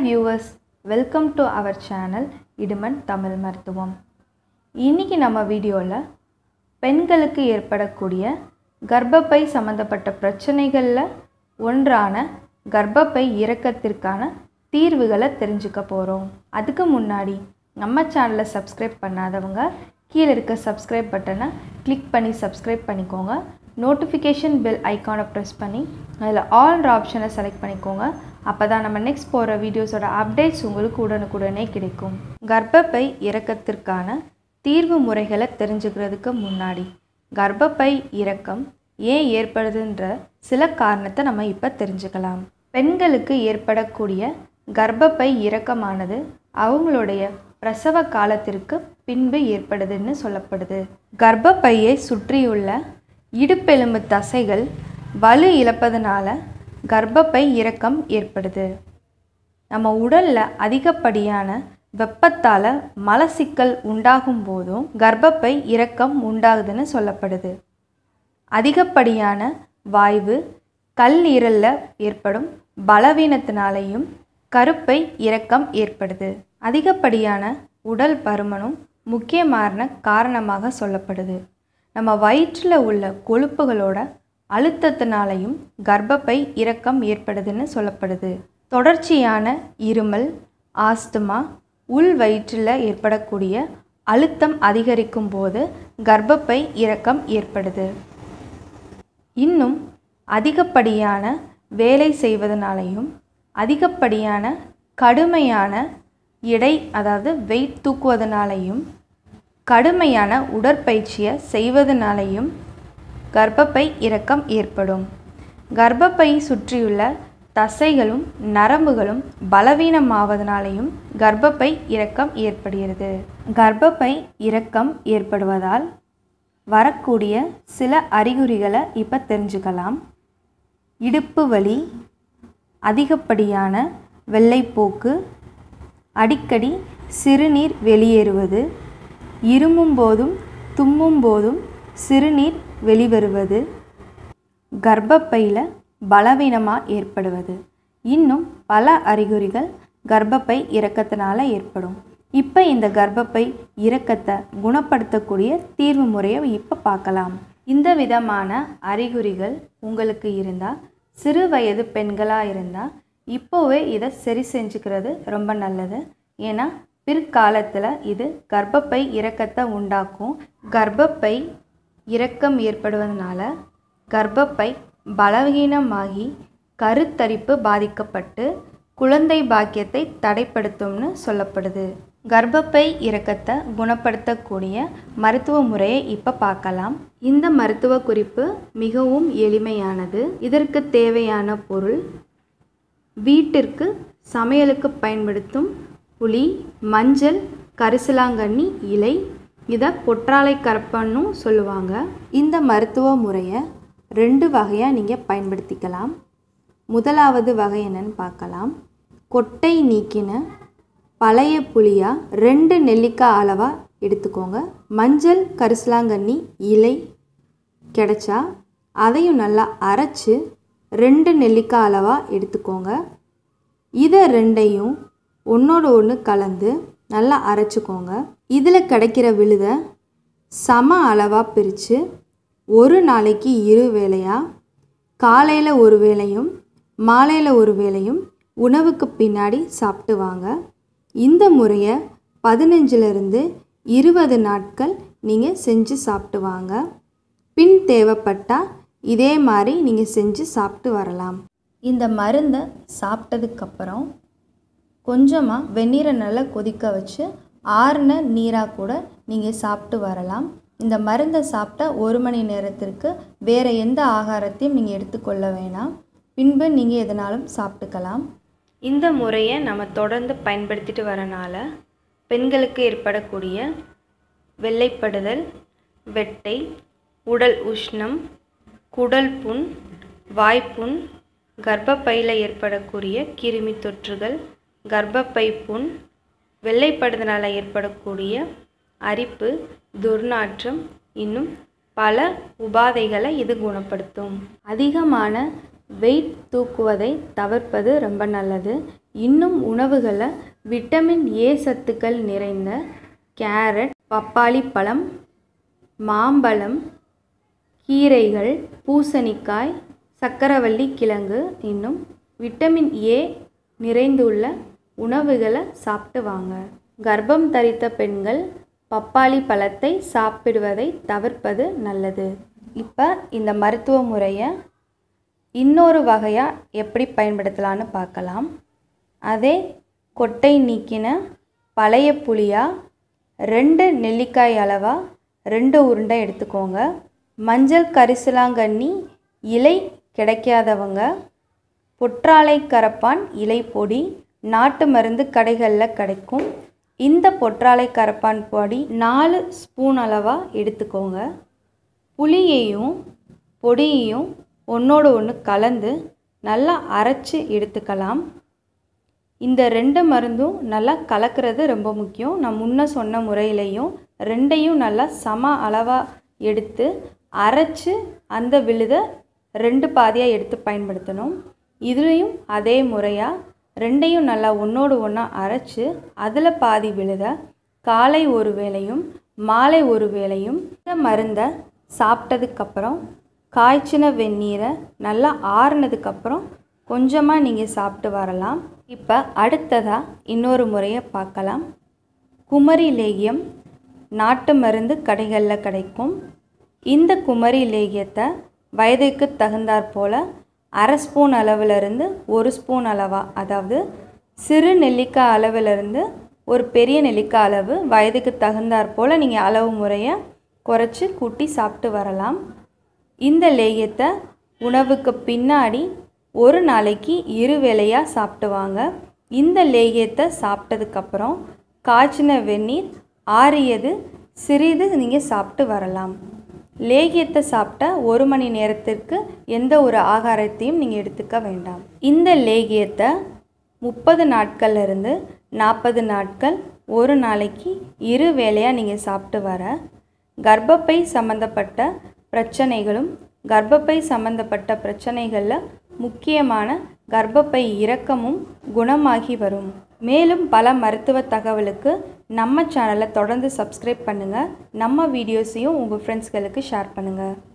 viewers welcome to our channel இடுமன் தமிழ் மருத்துவம் இன்றைக்கி நம்ம வீடியோவில் பெண்களுக்கு ஏற்படக்கூடிய கர்ப்பப்பை சம்மந்தப்பட்ட பிரச்சனைகளில் ஒன்றான கர்ப்பப்பை இறக்கத்திற்கான தீர்வுகளை தெரிஞ்சுக்க போகிறோம் அதுக்கு முன்னாடி நம்ம சேனலை சப்ஸ்கிரைப் பண்ணாதவங்க கீழே இருக்க சப்ஸ்கிரைப் பட்டனை கிளிக் பண்ணி சப்ஸ்கிரைப் பண்ணிக்கோங்க நோட்டிஃபிகேஷன் பெல் ஐக்கானை ப்ரெஸ் பண்ணி அதில் ஆல்ன்ற ஆப்ஷனை செலக்ட் பண்ணிக்கோங்க அப்போ தான் நம்ம நெக்ஸ்ட் போகிற வீடியோஸோட அப்டேட்ஸ் உங்களுக்கு உடனுக்குடனே கிடைக்கும் கர்ப்பப்பை இறக்கத்திற்கான தீர்வு முறைகளை தெரிஞ்சுக்கிறதுக்கு முன்னாடி கர்ப்பப்பை இறக்கம் ஏன் ஏற்படுதுன்ற சில காரணத்தை நம்ம இப்போ தெரிஞ்சுக்கலாம் பெண்களுக்கு ஏற்படக்கூடிய கர்ப்பப்பை இறக்கமானது அவங்களுடைய பிரசவ காலத்திற்கு பின்பு ஏற்படுதுன்னு சொல்லப்படுது கர்ப்பப்பையை சுற்றியுள்ள இடுப்பெலும்பு தசைகள் வலு இழப்பதனால கர்ப்பப்பை இறக்கம் ஏற்படுது நம்ம உடலில் அதிகப்படியான வெப்பத்தால் மலசிக்கல் உண்டாகும் போதும் கர்ப்பப்பை இறக்கம் உண்டாகுதுன்னு சொல்லப்படுது அதிகப்படியான வாய்வு கல்லீரலில் ஏற்படும் பலவீனத்தினாலேயும் கருப்பை இறக்கம் ஏற்படுது அதிகப்படியான உடல் பருமனும் முக்கியமான காரணமாக சொல்லப்படுது நம்ம வயிற்றில் உள்ள கொழுப்புகளோட அழுத்தத்தினாலையும் கர்ப்பப்பை இறக்கம் ஏற்படுதுன்னு சொல்லப்படுது தொடர்ச்சியான இருமல் ஆஸ்துமா உள் வயிற்றில் ஏற்படக்கூடிய அழுத்தம் அதிகரிக்கும் போது கர்ப்பப்பை இறக்கம் ஏற்படுது இன்னும் அதிகப்படியான வேலை செய்வதனாலையும் அதிகப்படியான கடுமையான எடை அதாவது வெயிட் தூக்குவதனாலையும் கடுமையான உடற்பயிற்சியை செய்வதனாலையும் கர்ப்பப்பை இறக்கம் ஏற்படும் கர்ப்பப்பை சுற்றியுள்ள தசைகளும் நரம்புகளும் பலவீனமாவதனாலையும் கர்ப்பப்பை இறக்கம் ஏற்படுகிறது கர்ப்பப்பை இறக்கம் ஏற்படுவதால் வரக்கூடிய சில அறிகுறிகளை இப்போ தெரிஞ்சுக்கலாம் இடுப்பு வலி அதிகப்படியான வெள்ளைப்போக்கு அடிக்கடி சிறுநீர் வெளியேறுவது இருமும் போதும் தும்மும் போதும் சிறுநீர் வெளிவருவது கர்ப்பப்பையில் பலவீனமாக ஏற்படுவது இன்னும் பல அறிகுறிகள் கர்ப்பப்பை இறக்கத்தினால ஏற்படும் இப்போ இந்த கர்ப்பப்பை இறக்கத்தை குணப்படுத்தக்கூடிய தீர்வு முறையை இப்போ பார்க்கலாம் இந்த விதமான அறிகுறிகள் உங்களுக்கு இருந்தால் சிறு வயது பெண்களாக இருந்தால் இப்போவே இதை சரி செஞ்சுக்கிறது ரொம்ப நல்லது ஏன்னா பிற்காலத்தில் இது கர்ப்பப்பை இறக்கத்தை உண்டாக்கும் கர்ப்பப்பை இறக்கம் ஏற்படுவதனால கர்ப்பப்பை பலவீனமாகி கருத்தரிப்பு பாதிக்கப்பட்டு குழந்தை பாக்கியத்தை தடைப்படுத்தும்னு சொல்லப்படுது கர்ப்பப்பை இறக்கத்தை குணப்படுத்தக்கூடிய மருத்துவ முறையை இப்போ பார்க்கலாம் இந்த மருத்துவ குறிப்பு மிகவும் எளிமையானது இதற்கு தேவையான பொருள் வீட்டிற்கு சமையலுக்கு பயன்படுத்தும் புளி மஞ்சள் கரிசலாங்கண்ணி இலை இதை பொற்றாழை கரப்பன்னும் சொல்லுவாங்க இந்த மருத்துவ முறையை ரெண்டு வகையாக நீங்கள் பயன்படுத்திக்கலாம் முதலாவது வகை என்னன்னு பார்க்கலாம் கொட்டை நீக்கின பழைய புளியாக ரெண்டு நெல்லிக்காய் அளவாக எடுத்துக்கோங்க மஞ்சள் கரிசலாங்கண்ணி இலை கிடைச்சா அதையும் நல்லா அரைச்சி ரெண்டு நெல்லிக்காய் அளவாக எடுத்துக்கோங்க இதை ரெண்டையும் ஒன்றோட ஒன்று கலந்து நல்லா அரைச்சிக்கோங்க இதில் கிடைக்கிற விழுதை சம அளவாக பிரித்து ஒரு நாளைக்கு இரு வேளையாக காலையில் ஒரு வேளையும் மாலையில் ஒரு வேளையும் உணவுக்கு பின்னாடி சாப்பிட்டு வாங்க இந்த முறையை பதினஞ்சிலிருந்து இருபது நாட்கள் நீங்கள் செஞ்சு சாப்பிட்டு வாங்க பின் தேவைப்பட்டால் இதே மாதிரி நீங்கள் செஞ்சு சாப்பிட்டு வரலாம் இந்த மருந்தை சாப்பிட்டதுக்கப்புறம் கொஞ்சமாக வெந்நீரை நல்லா கொதிக்க வச்சு ஆறுன நீராக கூட நீங்கள் சாப்பிட்டு வரலாம் இந்த மருந்தை சாப்பிட்டா ஒரு மணி நேரத்திற்கு வேறு எந்த ஆகாரத்தையும் நீங்கள் எடுத்துக்கொள்ள வேணாம் பின்பு நீங்கள் எதனாலும் சாப்பிட்டுக்கலாம் இந்த முறையை நம்ம தொடர்ந்து பயன்படுத்திட்டு வரனால பெண்களுக்கு ஏற்படக்கூடிய வெள்ளைப்படுதல் வெட்டை உடல் உஷ்ணம் குடல் புண் வாய்ப்புண் கர்ப்பப்பையில் ஏற்படக்கூடிய கிருமி தொற்றுகள் கர்ப்பப்பை புண் வெள்ளைப்படுதனால் ஏற்படக்கூடிய அரிப்பு துர்நாற்றம் இன்னும் பல உபாதைகளை இது குணப்படுத்தும் அதிகமான வெயிட் தூக்குவதை தவிர்ப்பது ரொம்ப நல்லது இன்னும் உணவுகளை விட்டமின் ஏ சத்துக்கள் நிறைந்த கேரட் பப்பாளி பழம் மாம்பழம் கீரைகள் பூசணிக்காய் சக்கரவள்ளி கிழங்கு இன்னும் விட்டமின் ஏ நிறைந்துள்ள உணவுகளை சாப்பிட்டு வாங்க கர்ப்பம் தரித்த பெண்கள் பப்பாளி பழத்தை சாப்பிடுவதை தவிர்ப்பது நல்லது இப்போ இந்த மருத்துவ முறையை இன்னொரு வகையாக எப்படி பயன்படுத்தலான்னு பார்க்கலாம் அதே கொட்டை நீக்கின பழைய புளியாக ரெண்டு நெல்லிக்காய் அளவா ரெண்டு உருண்டை எடுத்துக்கோங்க மஞ்சள் கரிசலாங்கண்ணி இலை கிடைக்காதவங்க பொற்றாழை கரப்பான் இலை பொடி நாட்டு மருந்து கடைகளில் கிடைக்கும் இந்த பொற்றாழை கரப்பான் பொடி நாலு ஸ்பூன் அளவாக எடுத்துக்கோங்க புளியையும் பொடியையும் ஒன்றோடு ஒன்று கலந்து நல்லா அரைச்சி எடுத்துக்கலாம் இந்த ரெண்டு மருந்தும் நல்லா கலக்கிறது ரொம்ப முக்கியம் நான் முன்ன சொன்ன முறையிலையும் ரெண்டையும் நல்லா சம அளவாக எடுத்து அரைச்சி அந்த விழுதை ரெண்டு பாதியாக எடுத்து பயன்படுத்தணும் இதுலேயும் அதே முறையாக ரெண்டையும் நல்லா ஒன்றோடு ஒன்றா அரைச்சி அதில் பாதி விழுத காலை ஒரு வேளையும் மாலை ஒரு வேளையும் இந்த மருந்தை சாப்பிட்டதுக்கப்புறம் காய்ச்சின வெந்நீரை நல்லா ஆறுனதுக்கப்புறம் கொஞ்சமாக நீங்கள் சாப்பிட்டு வரலாம் இப்போ அடுத்ததாக இன்னொரு முறையை பார்க்கலாம் குமரி லேகியம் நாட்டு மருந்து கடைகளில் கிடைக்கும் இந்த குமரி லேகியத்தை வயதுக்கு தகுந்தாற் போல் அரை ஸ்பூன் அளவிலிருந்து ஒரு ஸ்பூன் அளவா அதாவது சிறு நெல்லிக்காய் அளவிலிருந்து ஒரு பெரிய நெல்லிக்காய் அளவு வயதுக்கு தகுந்தாற் போல் நீங்கள் அளவு முறையை குறைச்சி கூட்டி சாப்பிட்டு வரலாம் இந்த லேகியத்தை உணவுக்கு பின்னாடி ஒரு நாளைக்கு இரு வேளையாக சாப்பிட்டு வாங்க இந்த லேகியத்தை சாப்பிட்டதுக்கப்புறம் காய்ச்சின வெந்நீர் ஆறியது சிறிது நீங்கள் சாப்பிட்டு வரலாம் லேகியத்தை சாப்பிட்ட ஒரு மணி நேரத்திற்கு எந்த ஒரு ஆகாரத்தையும் நீங்கள் எடுத்துக்க வேண்டாம் இந்த லேகியத்தை முப்பது நாட்கள்ல இருந்து நாற்பது நாட்கள் ஒரு நாளைக்கு இரு வேளையாக நீங்கள் சாப்பிட்டு வர கர்ப்பப்பை சம்மந்தப்பட்ட பிரச்சனைகளும் கர்ப்பப்பை சம்மந்தப்பட்ட பிரச்சனைகளில் முக்கியமான கர்ப்பப்பை இறக்கமும் குணமாகி வரும் மேலும் பல மருத்துவ தகவலுக்கு நம்ம சேனலை தொடர்ந்து சப்ஸ்கிரைப் பண்ணுங்கள் நம்ம வீடியோஸையும் உங்கள் ஃப்ரெண்ட்ஸ்களுக்கு ஷேர் பண்ணுங்கள்